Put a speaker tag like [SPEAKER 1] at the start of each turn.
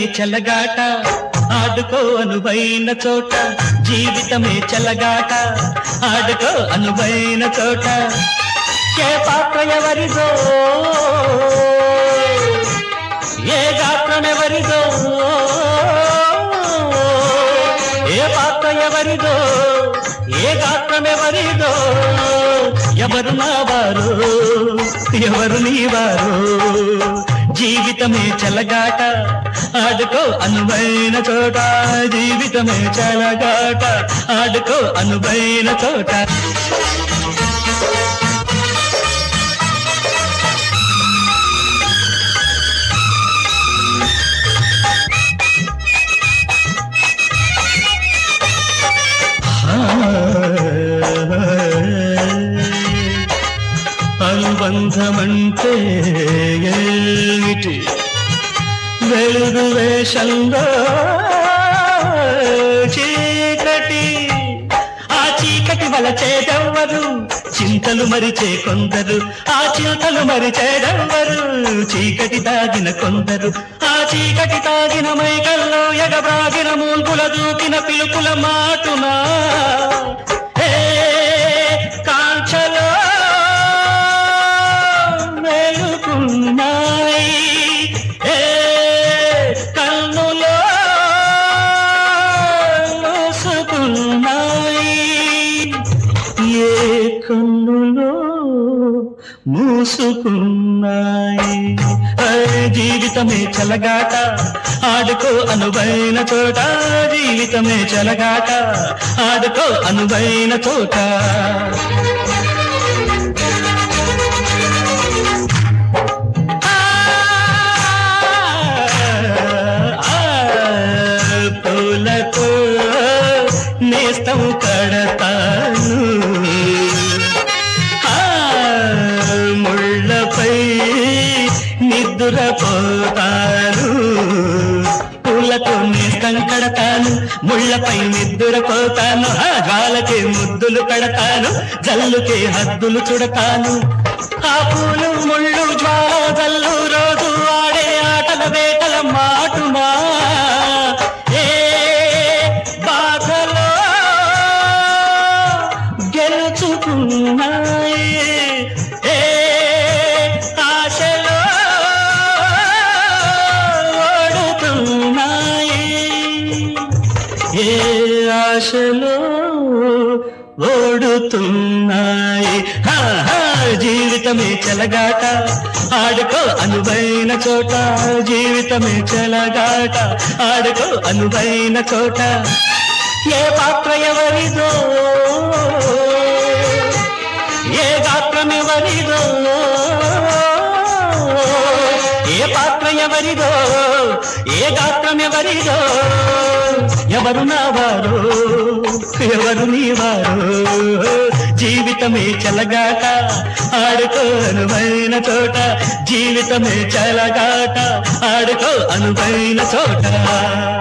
[SPEAKER 1] చెలగాట ఆడుకో అనువైన చోట జీవితమే చెలగాట ఆడుకో అనువైన చోట ఏ పాత్ర ఎవరిదో ఏ గాత్రం ఎవరిదో ఏ పాత్ర ఎవరిదో ఏ గాత్రం ఎవరిదో ఎవరు నా వారు ఎవరు నీ వారు జీవితమే చెలగాట ఆడుకో అనువైన చోట జీవితమే చెలగాట ఆడుకో అనువైన చోట అనుబంధమంటే ఏమిటి వెలుగు వేషంలో చీకటి ఆ చీకటి వలచేదెవ్వరు చింతలు మరిచే కొందరు ఆ చింతలు మరిచేదెవ్వరు చీకటి తాగిన కొందరు ఆ చీకటి తాగిన మైకల్లో ఎగబ్రాగిన మూల్పుల దూకిన పిలుపుల మాటునా ఏ కాంచలో మేలుకున్నాయి ఏ కన్నులో మూసుకున్నాయి ఏ కన్నులో మూసుకున్నాయి ఐ, జీవితమే చలగాట ఆడుకో అనువైన చోట జీవితమే చలగాట ఆడుకో అనువైన చోట పూలతో నేస్తం కడతాను ఆ, ముళ్ళపై నిద్దురపోతాను పూలతో నేస్తం కడతాను ముళ్ళపై నిద్దురపోతాను ఆ గాలకి ముద్దులు కడతాను జల్లుకి హద్దులు చుడతాను ఆ పూలు ముళ్ళు జ్వాల జల్లు రోజు ఆడే ఆటల వేటల మాటునా ఏ బాధలో గెలుచుకున్నాయి ఏ ఆశలో ఓడుతున్నాయి ఏ ఆశలో ఓడుతున్నాయి హా, హా, జీవితమే చెలగాట ఆడుకో అనువైన చోట జీవితమే చెలగాట ఆడుకో అనువైన చోట ఏ పాత్ర ఎవరిదో ఏ గాత్రం ఎవరిదో ఏ పాత్ర ఎవరిదో ఏ గాత్రం ఎవరిదో ఎవరు నా వారు ఎవరు నీ వారు జీవితమే చలగాట ఆడుకో అనువైన చోట జీవితమే చలగాట ఆడుకో అనువైన చోట